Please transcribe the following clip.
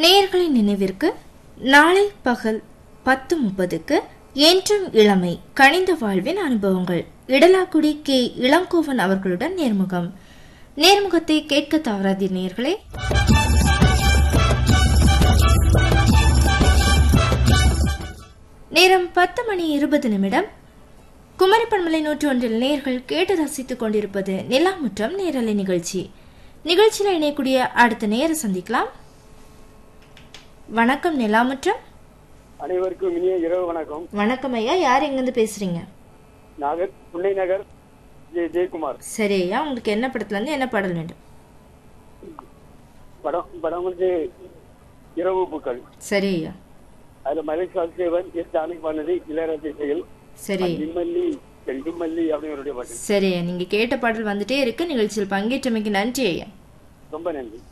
நேயர்களின் நினைவிற்கு நாளை பகல் பத்து முப்பதுக்கு என்றும் இளமை கனிந்த வாழ்வின் அனுபவங்கள் இடலாக்குடி கே இளங்கோவன் அவர்களுடன் நேர்முகம் நேர்முகத்தை கேட்க தவறாதீர் நேயர்களே நேரம் பத்து மணி இருபது நிமிடம் குமரி பண்பலை நூற்றி ஒன்றில் நேர்கள் கேட்டு ரசித்துக் கொண்டிருப்பது நிலாமுற்றம் நேரலை நிகழ்ச்சி நிகழ்ச்சியில் இணையக்கூடிய அடுத்த நேர சந்திக்கலாம் வணக்கம் நிலாமுற்றம் அனைவருக்கும் இனிய இரவு வணக்கம் வணக்கம் ஐயா யார் எங்கிருந்து பேசுறீங்க நாகர் புன்னை நகர் ஜெய ஜெயக்குமார் சரி ஐயா உங்களுக்கு என்ன படத்துல இருந்து என்ன பாடல் வேண்டும் படம் படம் வந்து இரவு பூக்கள் சரி ஐயா அதுல மலேஷ் வாசுதேவன் எஸ் ஜானகி பண்ணது இளையராஜா செயல் சரி நிம்மல்லி செல்லுமல்லி அப்படிங்கிற பாட்டு சரி நீங்க கேட்ட பாடல் வந்துட்டே இருக்கு நிகழ்ச்சியில் பங்கேற்றமைக்கு நன்றி ஐயா ரொம்ப நன்றி